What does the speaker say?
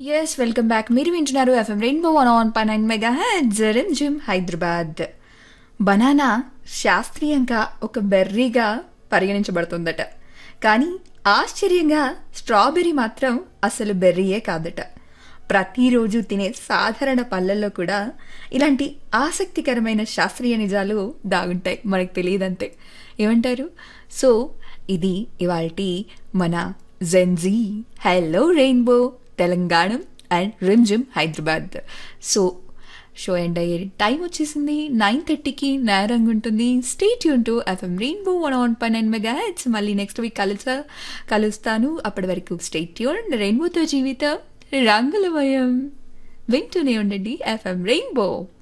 yes welcome back మీరు వింటున్నారు FM rainbow one on పై నైన్ మెగా జెరెన్ జిమ్ హైదరాబాద్ బనానా శాస్త్రీయంగా ఒక బెర్రీగా పరిగణించబడుతుందట కానీ ఆశ్చర్యంగా స్ట్రాబెర్రీ మాత్రం అసలు బెర్రీయే కాదట ప్రతిరోజు తినే సాధారణ పళ్ళల్లో కూడా ఇలాంటి ఆసక్తికరమైన శాస్త్రీయ నిజాలు దాగుంటాయి మనకు తెలియదంతే ఏమంటారు సో ఇది ఇవాల్టి మన Gen Z hello rainbow Telangana and Rimjhim Hyderabad so show end అయ్యే టైం వచ్చేసింది నైన్ థర్టీకి నేరంగా ఉంటుంది స్టేట్ యూన్ to FM rainbow one one పై నైన్ మెగా హెడ్స్ మళ్ళీ నెక్స్ట్ వీక్ కలుసా కలుస్తాను అప్పటి వరకు స్టేట్ యూన్ రెయిన్బోతో జీవితం రంగులమయం వింటూనే ఉండండి ఎఫ్ఎం రెయిన్బో